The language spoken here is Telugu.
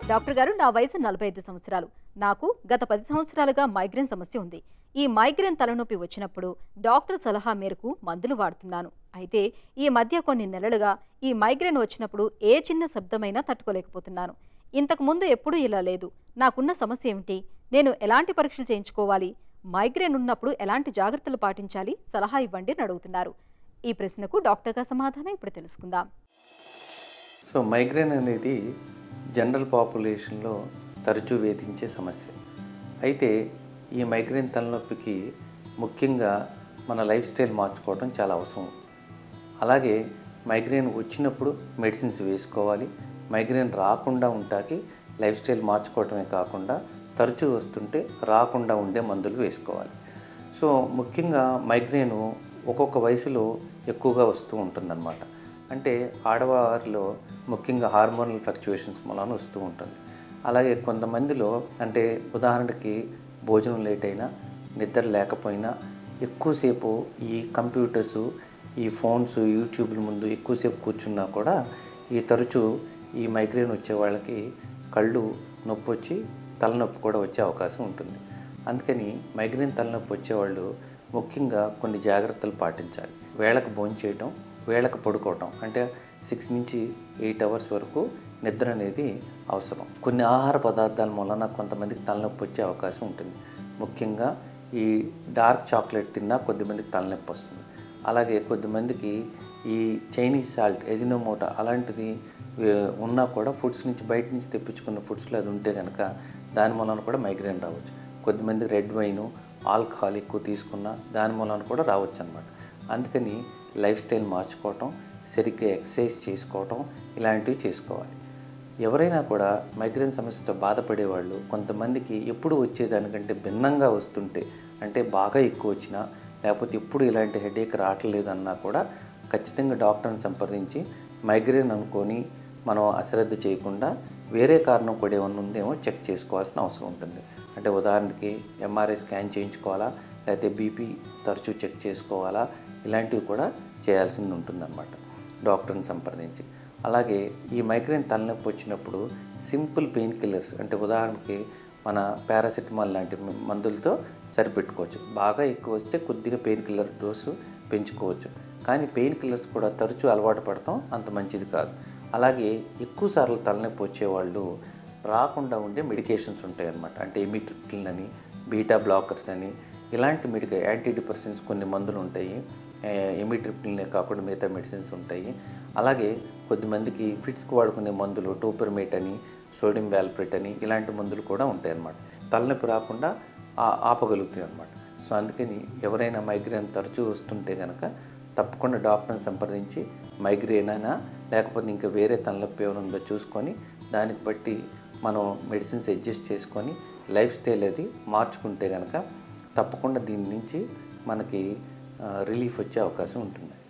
డాక్టర్ గారు నా వయసు నలభై ఐదు సంవత్సరాలు నాకు గత పది సంవత్సరాలుగా మైగ్రేన్ సమస్య ఉంది ఈ మైగ్రేన్ తలనొప్పి వచ్చినప్పుడు డాక్టర్ సలహా మేరకు మందులు వాడుతున్నాను అయితే ఈ మధ్య కొన్ని నెలలుగా ఈ మైగ్రేన్ వచ్చినప్పుడు ఏ చిన్న శబ్దమైనా తట్టుకోలేకపోతున్నాను ఇంతకు ముందు ఎప్పుడూ ఇలా లేదు నాకున్న సమస్య ఏమిటి నేను ఎలాంటి పరీక్షలు చేయించుకోవాలి మైగ్రేన్ ఉన్నప్పుడు ఎలాంటి జాగ్రత్తలు పాటించాలి సలహా ఇవ్వండి అని అడుగుతున్నారు ఈ ప్రశ్నకు డాక్టర్గా సమాధానం ఇప్పుడు తెలుసుకుందాం సో మైగ్రేన్ అనేది జనరల్ పాపులేషన్లో తరచూ వేధించే సమస్య అయితే ఈ మైగ్రేన్ తలనొప్పికి ముఖ్యంగా మన లైఫ్ స్టైల్ మార్చుకోవడం చాలా అవసరం అలాగే మైగ్రేన్ వచ్చినప్పుడు మెడిసిన్స్ వేసుకోవాలి మైగ్రేన్ రాకుండా ఉంటాకి లైఫ్ స్టైల్ మార్చుకోవటమే కాకుండా తరచూ వస్తుంటే రాకుండా ఉండే మందులు వేసుకోవాలి సో ముఖ్యంగా మైగ్రేను ఒక్కొక్క వయసులో ఎక్కువగా వస్తూ ఉంటుందన్నమాట అంటే ఆడవారిలో ముఖ్యంగా హార్మోనల్ ఫ్లక్చుయేషన్స్ మూలాన వస్తూ ఉంటుంది అలాగే కొంతమందిలో అంటే ఉదాహరణకి భోజనం లేట్ అయినా నిద్ర లేకపోయినా ఎక్కువసేపు ఈ కంప్యూటర్స్ ఈ ఫోన్స్ యూట్యూబ్ల ముందు ఎక్కువసేపు కూర్చున్నా కూడా ఈ తరచూ ఈ మైగ్రేన్ వచ్చే వాళ్ళకి కళ్ళు నొప్పి వచ్చి తలనొప్పి కూడా వచ్చే అవకాశం ఉంటుంది అందుకని మైగ్రేన్ తలనొప్పి వచ్చేవాళ్ళు ముఖ్యంగా కొన్ని జాగ్రత్తలు పాటించాలి వేళకు భోంచేయటం వేళకు పడుకోవటం అంటే సిక్స్ నుంచి ఎయిట్ అవర్స్ వరకు నిద్ర అనేది అవసరం కొన్ని ఆహార పదార్థాల మూలన కొంతమందికి తలనొప్పి వచ్చే అవకాశం ఉంటుంది ముఖ్యంగా ఈ డార్క్ చాక్లెట్ తిన్నా కొద్దిమందికి తలనొప్పి వస్తుంది అలాగే కొద్దిమందికి ఈ చైనీస్ సాల్ట్ ఎజినోమోటా అలాంటిది ఏ, ఉన్నా కూడా ఫుడ్స్ నుంచి బయట నుంచి తెప్పించుకున్న ఫుడ్స్లో అది ఉంటే కనుక దాని మూలన కూడా మైగ్రేన్ రావచ్చు కొద్దిమంది రెడ్ వైన్ ఆల్కహాల్ ఎక్కువ తీసుకున్నా దాని మూలన కూడా రావచ్చు అనమాట అందుకని లైఫ్ స్టైల్ మార్చుకోవటం సరిగ్గా ఎక్సర్సైజ్ చేసుకోవటం ఇలాంటివి చేసుకోవాలి ఎవరైనా కూడా మైగ్రేన్ సమస్యతో బాధపడేవాళ్ళు కొంతమందికి ఎప్పుడు వచ్చేదానికంటే భిన్నంగా వస్తుంటే అంటే బాగా ఎక్కువ వచ్చినా లేకపోతే ఎప్పుడు ఇలాంటి హెడేక్ రావట్లేదు అన్నా కూడా ఖచ్చితంగా డాక్టర్ని సంప్రదించి మైగ్రేన్ అనుకొని మనం అశ్రద్ధ చేయకుండా వేరే కారణం కూడా ఏమన్నా ఉందేమో చెక్ చేసుకోవాల్సిన అవసరం ఉంటుంది అంటే ఉదాహరణకి ఎంఆర్ఐ స్కాన్ చేయించుకోవాలా లేకపోతే బీపీ తరచూ చెక్ చేసుకోవాలా ఇలాంటివి కూడా చేయాల్సింది ఉంటుందన్నమాట డాక్టర్ని సంప్రదించి అలాగే ఈ మైగ్రేన్ తలనొప్పి వచ్చినప్పుడు సింపుల్ పెయిన్ కిల్లర్స్ అంటే ఉదాహరణకి మన పారాసిటమాల్ లాంటి మందులతో సరిపెట్టుకోవచ్చు బాగా ఎక్కువ వస్తే కొద్దిగా పెయిన్ కిల్లర్ డోసు పెంచుకోవచ్చు కానీ పెయిన్ కిల్లర్స్ కూడా తరచూ అలవాటు పడటం అంత మంచిది కాదు అలాగే ఎక్కువ సార్లు తలనొప్పి వచ్చేవాళ్ళు రాకుండా ఉండే మెడికేషన్స్ ఉంటాయి అన్నమాట అంటే ఎమిట్రిప్టిన్ అని బీటా బ్లాకర్స్ అని ఇలాంటి మెడిక యాంటీ డిప్రెషన్స్ కొన్ని మందులు ఉంటాయి ఎమిట్రిప్టిన్లే కాకుండా మిగతా మెడిసిన్స్ ఉంటాయి అలాగే కొద్దిమందికి ఫిట్స్కి వాడుకునే మందులు టోపర్మేట్ అని సోడియం వ్యాల్ప్రేట్ అని ఇలాంటి మందులు కూడా ఉంటాయి అన్నమాట తలనొప్పి రాకుండా ఆ- ఆపగలుగుతాయి అన్నమాట సో అందుకని ఎవరైనా మైగ్రేన్ తరచూ వస్తుంటే కనుక తప్పకుండా డాక్టర్ని సంప్రదించి మైగ్రేన్ అయినా లేకపోతే ఇంకా వేరే తలనొప్పి ఏమైనా ఉందో చూసుకొని దానికి బట్టి మనం మెడిసిన్స్ అడ్జస్ట్ చేసుకొని లైఫ్ స్టైల్ అది మార్చుకుంటే కనుక తప్పకుండా దీని నుంచి మనకి రిలీఫ్ వచ్చే అవకాశం ఉంటుంది